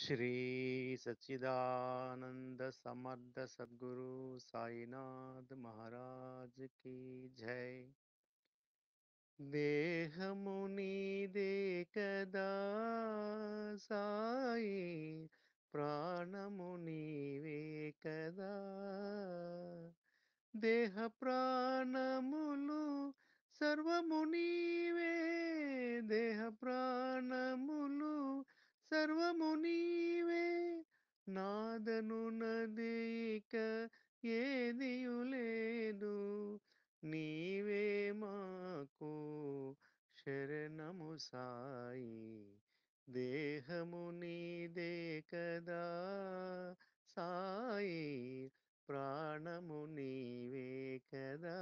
श्री सच्चिदानंद समर्थ सद्गुरु साईनाथ महाराज की जय దేహము నీదే కదా సాయి ప్రాణము నీవే కదా దేహ ప్రాణములు సర్వము నీవే దేహ ప్రాణములు సర్వము నీవే నాదను నదిక ఏదియు లేదు నీవే మాకు శరణము సాయి దేహము నీదే కదా సాయి ప్రాణము నీవే కదా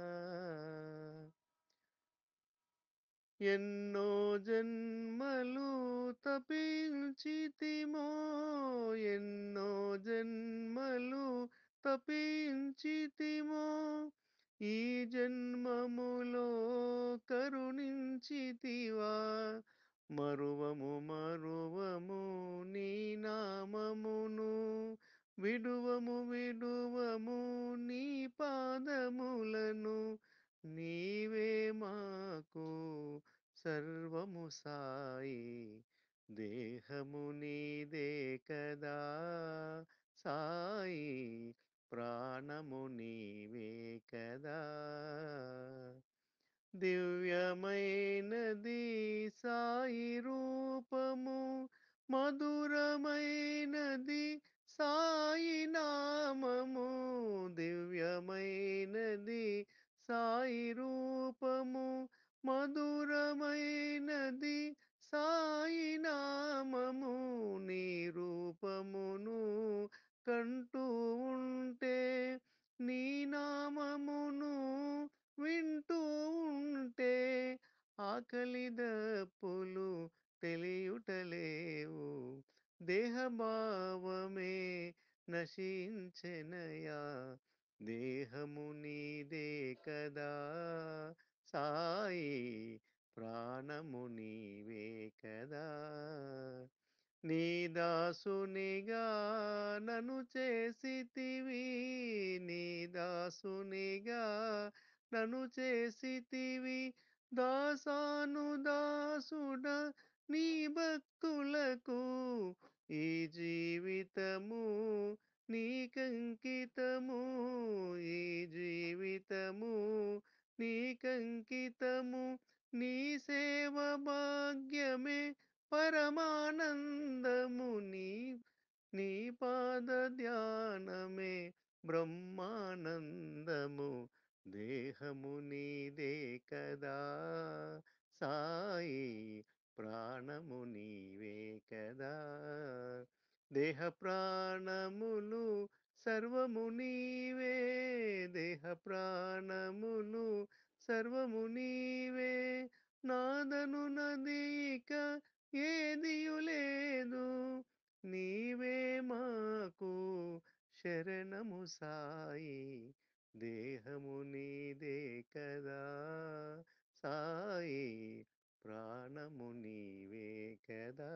ఎన్నో జన్మలు తపించితిమో ఎన్నో జన్మలు తపించితిమో ఈ జన్మములో కరుణించితివా మరువము మరువము నీ నామమును విడువము విడువము నీ పాదములను నీవే మాకు సర్వము సాయి దేహము నీదే కదా సాయి ప్రాణము నీవే కదా దివ్యమైనది సాయి రూపము మధురమైనది సాయి నామము దివ్యమైనది సాయి రూపము మధురమైనది సాయి నామము నీ రూపమును కంటూ ఉంటే నీ నామమును వింటూ ఉంటే ఆకలి దప్పులు తెలియుటలేవు దేహభావమే నశించెనయా దేహము నీదే కదా సాయి ప్రాణము నీవే కదా నీ దాసునిగా నన్ను చేసితివి నీ దాసునిగా నన్ను చేసితివి దాసాను దాసుడ నీ భక్తులకు ఈ జీవితము నీకంకితము ఈ జీవితము నీకంకితము నీ సేవ భాగ్యమే పరమానందము నీ నీ పాద ధ్యానమే బ్రహ్మానందము దేహము నీదే కదా సాయి ప్రాణము నీవే కదా దేహ ప్రాణములు సర్వము నీవే దేహ ప్రాణములు సర్వము నీవే నాదను నదిక ఏదియు లేదు నీవే మాకు శరణము సాయి దేహము నీదే కదా సాయి ప్రాణము నీవే కదా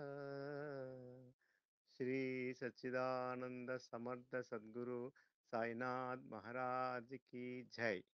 శ్రీ సచ్చిదానంద సమర్థ సద్గురు సాయినాథ్ మహారాజ్ की जय